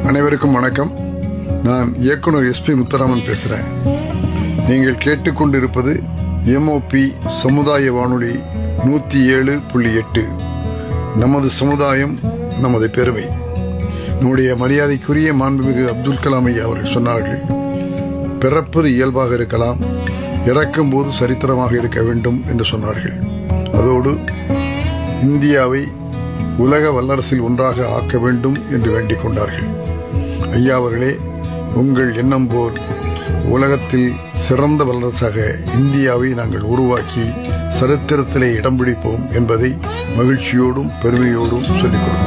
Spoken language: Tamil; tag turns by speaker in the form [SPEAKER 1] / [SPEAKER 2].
[SPEAKER 1] அனைவருக்கும் வணக்கம் நான் இயக்குனர் எஸ்பி முத்தராமன் பேசுகிறேன் நீங்கள் கேட்டுக்கொண்டிருப்பது எம்ஓபி சமுதாய வானொலி நூற்றி ஏழு புள்ளி எட்டு நமது சமுதாயம் நமது பெருமை நம்முடைய மரியாதைக்குரிய மாண்புமிகு அப்துல் கலாம் ஐயா அவர்கள் சொன்னார்கள் பிறப்பது இயல்பாக இருக்கலாம் இறக்கும் போது சரித்திரமாக இருக்க வேண்டும் என்று சொன்னார்கள் அதோடு இந்தியாவை உலக வல்லரசில் ஒன்றாக ஆக்க வேண்டும் என்று வேண்டிக் கொண்டார்கள் ஐயா அவர்களே உங்கள் எண்ணம் போல் உலகத்தில் சிறந்த வல்லரசாக இந்தியாவை நாங்கள் உருவாக்கி சரித்திரத்திலே இடம் பிடிப்போம் என்பதை மகிழ்ச்சியோடும் பெருமையோடும் சொல்லிக் கொடுக்கிறோம்